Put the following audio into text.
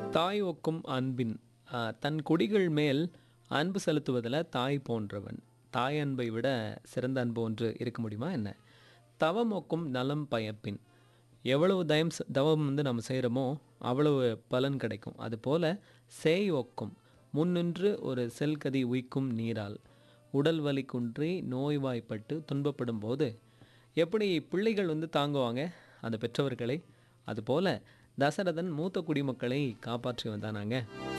தாய் ஒக்கும் அன்பின் ஆ, தன் குடிகள் மேல் அன்பு செலுத்துவதில் தாய் போன்றவன் தாய் அன்பை விட சிறந்த அன்பு ஒன்று இருக்க முடியுமா என்ன தவம் ஒக்கும் நலம் பயப்பின் எவ்வளவு தயம் செ- தவம் வந்து நம்ம செய்கிறோமோ அவ்வளவு பலன் கிடைக்கும் அதுபோல சேய் ஒக்கும் முன்னின்று ஒரு செல்கதி உய்க்கும் நீரால் உடல் வலி குன்றி நோய்வாய்ப்பட்டு துன்பப்படும் போது எப்படி பிள்ளைகள் வந்து தாங்குவாங்க அந்த பெற்றவர்களை அதுபோல தசரதன் மூத்த குடிமக்களை காப்பாற்றி வந்தானாங்க